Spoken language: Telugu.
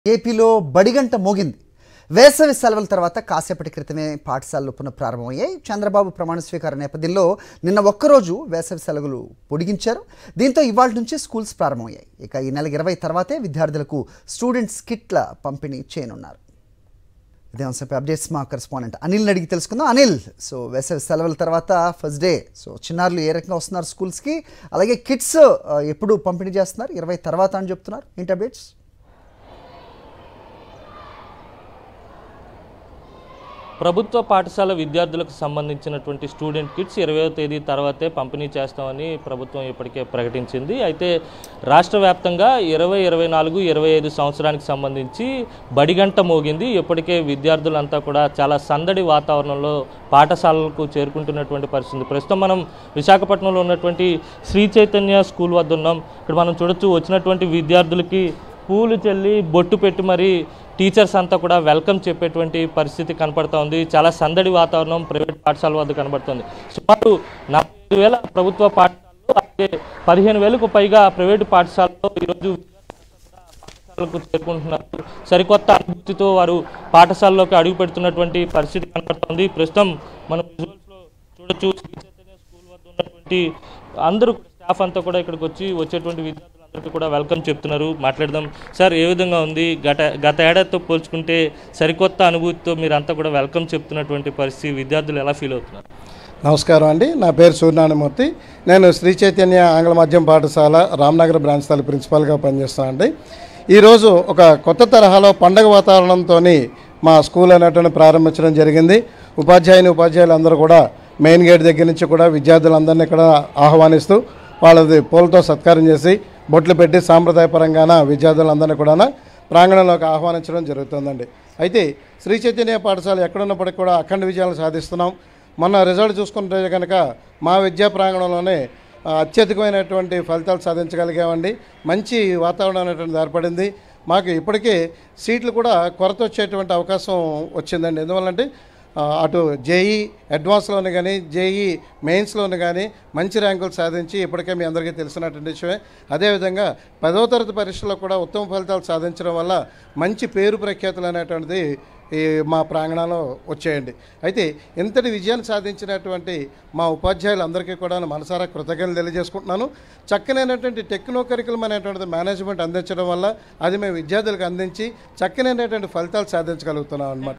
ఏపీలో బడిగంట మోగింది వేసవి సెలవుల తర్వాత కాసేపటి క్రితమే పాఠశాలలు పునఃప్రారంభమయ్యాయి చంద్రబాబు ప్రమాణ స్వీకార నేపథ్యంలో నిన్న ఒక్కరోజు వేసవి సెలవులు పొడిగించారు దీంతో ఇవాళ నుంచి స్కూల్స్ ప్రారంభమయ్యాయి ఇక ఈ నెల ఇరవై తర్వాతే విద్యార్థులకు స్టూడెంట్స్ కిట్ల పంపిణీ చేయనున్నారు ఇదే అంశంపై అప్డేట్స్ మా కరెస్పాండెంట్ అనిల్ని అడిగి తెలుసుకుందాం అనిల్ సో వేసవి సెలవుల తర్వాత ఫస్ట్ డే సో చిన్నారులు ఏ రకంగా వస్తున్నారు స్కూల్స్కి అలాగే కిట్స్ ఎప్పుడు పంపిణీ చేస్తున్నారు ఇరవై తర్వాత అని చెప్తున్నారు ఏంటి అప్డేట్స్ ప్రభుత్వ పాఠశాల విద్యార్థులకు సంబంధించినటువంటి స్టూడెంట్ కిట్స్ ఇరవయో తేదీ తర్వాతే పంపిణీ చేస్తామని ప్రభుత్వం ఇప్పటికే ప్రకటించింది అయితే రాష్ట్ర వ్యాప్తంగా ఇరవై ఇరవై నాలుగు ఇరవై ఐదు సంవత్సరానికి సంబంధించి బడిగంట మోగింది ఇప్పటికే విద్యార్థులంతా కూడా చాలా సందడి వాతావరణంలో పాఠశాలలకు చేరుకుంటున్నటువంటి పరిస్థితి ప్రస్తుతం మనం విశాఖపట్నంలో ఉన్నటువంటి శ్రీ చైతన్య స్కూల్ వద్ద ఉన్నాం ఇక్కడ మనం చూడొచ్చు వచ్చినటువంటి విద్యార్థులకి పూలు చల్లి బొట్టు పెట్టి మరి టీచర్స్ అంతా కూడా వెల్కమ్ చెప్పేటువంటి పరిస్థితి కనపడతా ఉంది చాలా సందడి వాతావరణం ప్రైవేట్ పాఠశాల వద్ద కనబడుతుంది సుమారు నలభై వేల ప్రభుత్వ పాఠశాలలో అలాగే పదిహేను వేలకు పైగా ప్రైవేటు పాఠశాలలో ఈరోజు పాఠశాలకు చేరుకుంటున్నారు సరికొత్త అనుభూతితో వారు పాఠశాలలోకి అడుగు పెడుతున్నటువంటి పరిస్థితి కనపడుతుంది ప్రస్తుతం మనం visuals లో చూడొచ్చు శ్రీ చైతన్య స్కూల్ వద్ద ఉన్నటువంటి అందరూ స్టాఫ్ అంతా కూడా ఇక్కడికి వచ్చి వచ్చేటువంటి విద్యార్థులందరికీ కూడా వెల్కమ్ చెప్తున్నారు మాట్లాడదాం సార్ ఏ విధంగా ఉంది గత గత ఏడాదితో పోల్చుకుంటే సరికొత్త అనుభూతితో మీరంతా కూడా వెల్కమ్ చెప్తున్నటువంటి పరిస్థితి విద్యార్థులు ఎలా ఫీల్ అవుతున్నారు నమస్కారం అండి నా పేరు సూర్యనారాయణమూర్తి నేను శ్రీ చైతన్య ఆంగ్ల మాధ్యమ పాఠశాల రామ్నగర్ బ్రాంచ్ స్థల ప్రిన్సిపాల్గా పనిచేస్తానండి ఈరోజు ఒక కొత్త తరహాలో పండగ వాతావరణంతో మా స్కూల్ అనేటువంటి ప్రారంభించడం జరిగింది ఉపాధ్యాయుని ఉపాధ్యాయులు అందరూ కూడా మెయిన్ గేట్ దగ్గర నుంచి కూడా విద్యార్థులందరినీ ఇక్కడ ఆహ్వానిస్తూ వాళ్ళది పూలతో సత్కారం చేసి బొట్లు పెట్టి సాంప్రదాయపరంగాన విద్యార్థులందరినీ కూడా ప్రాంగణంలోకి ఆహ్వానించడం జరుగుతుందండి అయితే శ్రీ చైతన్య పాఠశాల ఎక్కడున్నప్పటికీ కూడా అఖండ విజయాలు సాధిస్తున్నాం మొన్న రిజల్ట్ చూసుకుంటే కనుక మా విద్యా ప్రాంగణంలోనే ఆ, అత్యధికమైనటువంటి ఫలితాలు సాధించగలిగామండి మంచి వాతావరణం అనేటువంటిది ఏర్పడింది మాకు ఇప్పటికే సీట్లు కూడా కొరత వచ్చేటువంటి అవకాశం వచ్చిందండి ఎందువల్లంటే ఆ, అటు జేఈ అడ్వాన్స్లోని కానీ జేఈ మెయిన్స్లోని కానీ మంచి ర్యాంకులు సాధించి ఇప్పటికే మీ అందరికీ తెలిసినటువంటి విషయమే అదేవిధంగా పదవ తరగతి పరీక్షల్లో కూడా ఉత్తమ ఫలితాలు సాధించడం వల్ల మంచి పేరు ప్రఖ్యాతులు అనేటువంటిది ఈ మా ప్రాంగణంలో వచ్చేయండి అయితే ఇంతటి విజయాన్ని సాధించినటువంటి మా ఉపాధ్యాయులందరికీ కూడా మనసారా కృతజ్ఞతలు తెలియజేసుకుంటున్నాను చక్కనైనటువంటి టెక్నో కరికులం అనేటువంటిది మేనేజ్మెంట్ అందించడం వల్ల అది మేము విద్యార్థులకు అందించి చక్కనైనటువంటి ఫలితాలు సాధించగలుగుతున్నాం అనమాట